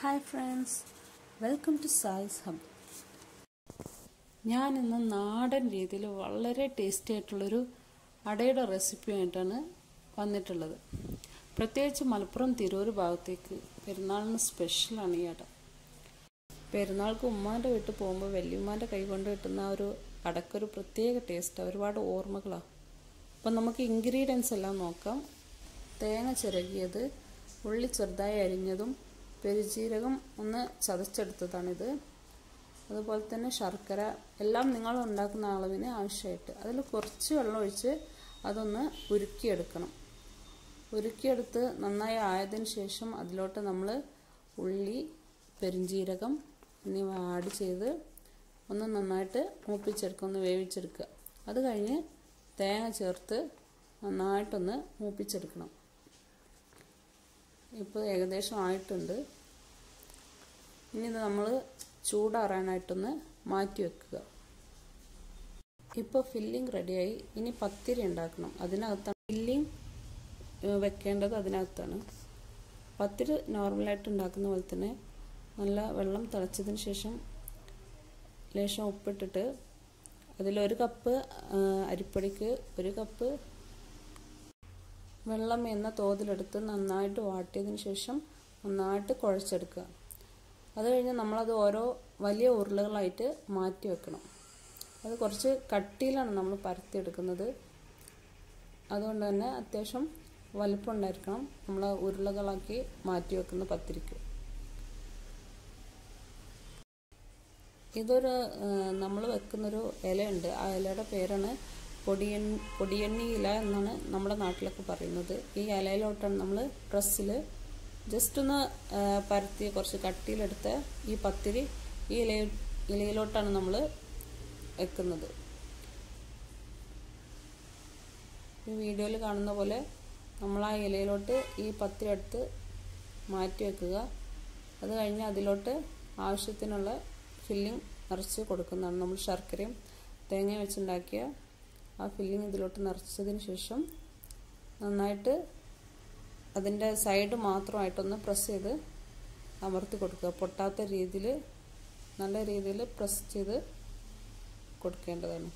hi friends welcome to Sai's hub ഞാൻ ഇന്ന് നാടൻ രീതിയിൽ വളരെ ടേസ്റ്റി ആയിട്ടുള്ളൊരു അടയുടെ റെസിപ്പിയായിട്ടാണ് വന്നിട്ടുള്ളത് പ്രത്യേകിച്ച് മലപ്പുറം തിരൂർ ഭാഗത്തേക്ക് പെരുന്നാളിന് സ്പെഷ്യലാണ് ഈ അട പെരുന്നാൾക്ക് ഉമ്മാൻ്റെ വീട്ടിൽ പോകുമ്പോൾ വല്യമ്മാൻ്റെ കൈ കൊണ്ട് കിട്ടുന്ന ആ ഒരു അടക്കൊരു പ്രത്യേക ടേസ്റ്റാണ് ഒരുപാട് ഓർമ്മകളാണ് അപ്പം നമുക്ക് ഇൻഗ്രീഡിയൻസ് എല്ലാം നോക്കാം തേങ്ങ ചിരകിയത് ഉള്ളി ചെറുതായി അരിഞ്ഞതും പെരുജീരകം ഒന്ന് ചതച്ചെടുത്തതാണിത് അതുപോലെ തന്നെ ശർക്കര എല്ലാം നിങ്ങൾ ഉണ്ടാക്കുന്ന അളവിന് ആവശ്യമായിട്ട് അതിൽ കുറച്ച് വെള്ളം ഒഴിച്ച് അതൊന്ന് ഉരുക്കിയെടുക്കണം ഉരുക്കിയെടുത്ത് നന്നായി ആയതിനു ശേഷം അതിലോട്ട് നമ്മൾ ഉള്ളി പെരുംജീരകം എന്നിവ ആഡ് ചെയ്ത് ഒന്ന് നന്നായിട്ട് മൂപ്പിച്ചെടുക്കുക ഒന്ന് വേവിച്ചെടുക്കുക അത് കഴിഞ്ഞ് തേങ്ങ ചേർത്ത് നന്നായിട്ടൊന്ന് മൂപ്പിച്ചെടുക്കണം ഇപ്പോൾ ഏകദേശം ആയിട്ടുണ്ട് ഇനി ഇത് നമ്മൾ ചൂടാറാനായിട്ടൊന്ന് മാറ്റി വെക്കുക ഇപ്പോൾ ഫില്ലിംഗ് റെഡിയായി ഇനി പത്തിരി ഉണ്ടാക്കണം അതിനകത്താണ് ഫില്ലിംഗ് വെക്കേണ്ടത് അതിനകത്താണ് പത്തിരി നോർമലായിട്ട് ഉണ്ടാക്കുന്ന പോലെ തന്നെ നല്ല വെള്ളം തിളച്ചതിന് ശേഷം ലേശം ഉപ്പിട്ടിട്ട് അതിലൊരു കപ്പ് അരിപ്പൊടിക്ക് ഒരു കപ്പ് വെള്ളം എന്ന തോതിലെടുത്ത് നന്നായിട്ട് വാട്ടിയതിന് ശേഷം നന്നായിട്ട് കുഴച്ചെടുക്കുക അത് കഴിഞ്ഞ് നമ്മളത് ഓരോ വലിയ ഉരുളകളായിട്ട് മാറ്റി വെക്കണം അത് കുറച്ച് കട്ടിയിലാണ് നമ്മൾ പരത്തിയെടുക്കുന്നത് അതുകൊണ്ട് തന്നെ അത്യാവശ്യം വലുപ്പം ഉണ്ടായിരിക്കണം നമ്മൾ ഉരുളകളാക്കി മാറ്റി വെക്കുന്ന പത്തിരിക്ക് ഇതൊരു നമ്മൾ വെക്കുന്നൊരു ഇലയുണ്ട് ആ ഇലയുടെ പേരാണ് പൊടിയൺ പൊടിയണ്ണി ഇല എന്നാണ് നമ്മുടെ നാട്ടിലൊക്കെ പറയുന്നത് ഈ ഇലയിലോട്ടാണ് നമ്മൾ ഡ്രസ്സിൽ ജസ്റ്റ് ഒന്ന് പരത്തി കുറച്ച് കട്ടിയിലെടുത്ത് ഈ പത്തിരി ഈ ഇല ഇലയിലോട്ടാണ് നമ്മൾ വെക്കുന്നത് ഈ വീഡിയോയിൽ കാണുന്ന പോലെ നമ്മൾ ആ ഇലയിലോട്ട് ഈ പത്തിരി എടുത്ത് മാറ്റി വെക്കുക അത് കഴിഞ്ഞ് അതിലോട്ട് ആവശ്യത്തിനുള്ള ഫില്ലിംഗ് നിറച്ച് കൊടുക്കുന്നതാണ് നമ്മൾ ശർക്കരയും തേങ്ങ വെച്ചുണ്ടാക്കിയ ആ ഫില്ലിംഗ് ഇതിലോട്ട് നിറച്ചതിന് ശേഷം നന്നായിട്ട് അതിൻ്റെ സൈഡ് മാത്രമായിട്ടൊന്ന് പ്രസ് ചെയ്ത് അമർത്തി കൊടുക്കുക പൊട്ടാത്ത രീതിയിൽ നല്ല രീതിയിൽ പ്രസ് ചെയ്ത് കൊടുക്കേണ്ടതാണ്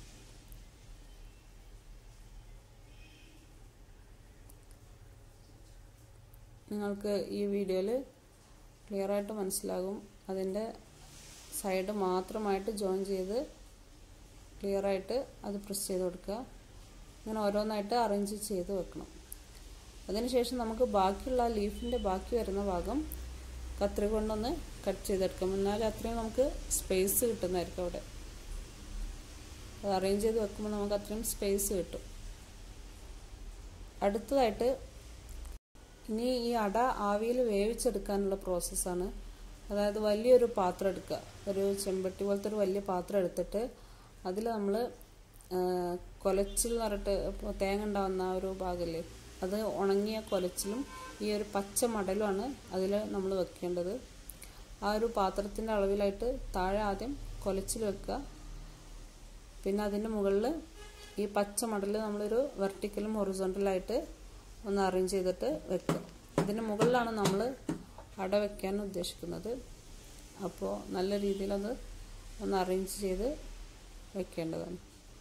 നിങ്ങൾക്ക് ഈ വീഡിയോയിൽ ക്ലിയറായിട്ട് മനസ്സിലാകും അതിൻ്റെ സൈഡ് മാത്രമായിട്ട് ജോയിൻ ചെയ്ത് ക്ലിയറായിട്ട് അത് പ്രസ് ചെയ്ത് കൊടുക്കുക അങ്ങനെ ഓരോന്നായിട്ട് അറേഞ്ച് ചെയ്ത് വെക്കണം അതിനുശേഷം നമുക്ക് ബാക്കിയുള്ള ലീഫിൻ്റെ ബാക്കി വരുന്ന ഭാഗം കത്രി കൊണ്ടൊന്ന് കട്ട് ചെയ്തെടുക്കാം എന്നാൽ അത്രയും നമുക്ക് സ്പേസ് കിട്ടുന്നതായിരിക്കും അവിടെ അത് അറേഞ്ച് ചെയ്ത് വെക്കുമ്പോൾ നമുക്ക് അത്രയും സ്പേസ് കിട്ടും അടുത്തതായിട്ട് ഇനി ഈ അട ആവിയിൽ വേവിച്ചെടുക്കാനുള്ള പ്രോസസ്സാണ് അതായത് വലിയൊരു പാത്രം എടുക്കുക ഒരു ചെമ്പട്ടി പോലത്തെ ഒരു വലിയ പാത്രം എടുത്തിട്ട് അതിൽ നമ്മൾ കൊലച്ചിൽ എന്ന് പറഞ്ഞിട്ട് തേങ്ങ ഉണ്ടാവുന്ന ആ ഒരു ഭാഗമല്ലേ അത് ഉണങ്ങിയ കൊലച്ചിലും ഈ ഒരു പച്ച മടലുമാണ് അതിൽ നമ്മൾ വെക്കേണ്ടത് ആ ഒരു പാത്രത്തിൻ്റെ അളവിലായിട്ട് താഴെ ആദ്യം കൊലച്ചിൽ വെക്കുക പിന്നെ അതിൻ്റെ മുകളിൽ ഈ പച്ച മടൽ നമ്മളൊരു വെർട്ടിക്കലും ഹൊറിസോണ്ടലായിട്ട് ഒന്ന് അറേഞ്ച് ചെയ്തിട്ട് വെക്കുക ഇതിൻ്റെ മുകളിലാണ് നമ്മൾ അട വെക്കാൻ ഉദ്ദേശിക്കുന്നത് അപ്പോൾ നല്ല രീതിയിലത് ഒന്ന് അറേഞ്ച് ചെയ്ത് വെക്കേണ്ടതാണ്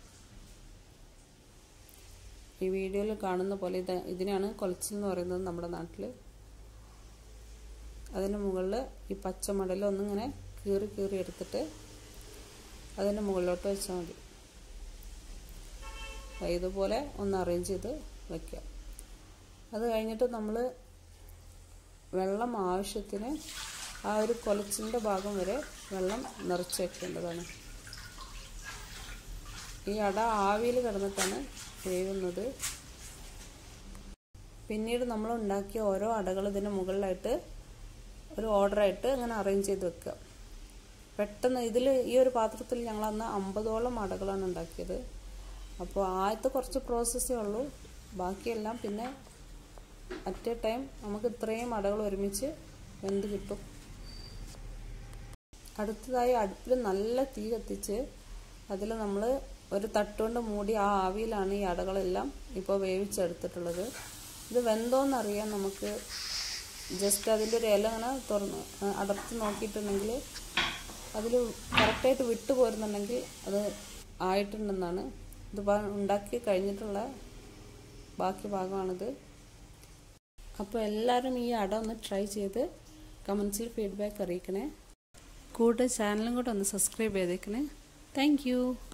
ഈ വീഡിയോയിൽ കാണുന്ന പോലെ ഇത് ഇതിനാണ് കൊലച്ചിൽ എന്ന് പറയുന്നത് നമ്മുടെ നാട്ടിൽ അതിന് മുകളിൽ ഈ പച്ച മടൽ ഒന്നിങ്ങനെ കീറി കീറി എടുത്തിട്ട് അതിൻ്റെ മുകളിലോട്ട് വെച്ചാൽ മതി ഇതുപോലെ ഒന്ന് അറേഞ്ച് ചെയ്ത് വയ്ക്കുക അത് കഴിഞ്ഞിട്ട് നമ്മൾ വെള്ളം ആവശ്യത്തിന് ആ ഒരു കൊലച്ചിൻ്റെ ഭാഗം വരെ വെള്ളം നിറച്ച് വെക്കേണ്ടതാണ് ഈ അട ആവിയിൽ കിടന്നിട്ടാണ് വേവുന്നത് പിന്നീട് നമ്മൾ ഉണ്ടാക്കിയ ഓരോ അടകൾ ഇതിന് മുകളിലായിട്ട് ഒരു ഓർഡറായിട്ട് അങ്ങനെ അറേഞ്ച് ചെയ്ത് വെക്കുക പെട്ടെന്ന് ഇതിൽ ഈ ഒരു പാത്രത്തിൽ ഞങ്ങൾ അന്ന് അമ്പതോളം അടകളാണ് ഉണ്ടാക്കിയത് അപ്പോൾ ആദ്യത്തെ കുറച്ച് പ്രോസസ്സേ ഉള്ളൂ ബാക്കിയെല്ലാം പിന്നെ അറ്റ് എ ടൈം നമുക്ക് ഇത്രയും അടകൾ ഒരുമിച്ച് വെന്ത് കിട്ടും അടുത്തതായി അടുപ്പിൽ നല്ല തീ കത്തിച്ച് അതിൽ നമ്മൾ ഒരു തട്ടുകൊണ്ട് മൂടി ആ ആവിയിലാണ് ഈ അടകളെല്ലാം ഇപ്പോൾ വേവിച്ചെടുത്തിട്ടുള്ളത് ഇത് വെന്തോന്നറിയാൻ നമുക്ക് ജസ്റ്റ് അതിൻ്റെ ഒരു ഇല അങ്ങനെ തുറന്ന് അടർത്തി നോക്കിയിട്ടുണ്ടെങ്കിൽ അതിൽ കറക്റ്റായിട്ട് വിട്ടു പോരുന്നുണ്ടെങ്കിൽ അത് ആയിട്ടുണ്ടെന്നാണ് ഇത് ഉണ്ടാക്കി കഴിഞ്ഞിട്ടുള്ള ബാക്കി ഭാഗമാണിത് അപ്പോൾ എല്ലാവരും ഈ അട ഒന്ന് ട്രൈ ചെയ്ത് കമൻസിൽ ഫീഡ്ബാക്ക് അറിയിക്കണേ കൂടെ ചാനലും കൂടെ ഒന്ന് സബ്സ്ക്രൈബ് ചെയ്തേക്കണേ താങ്ക്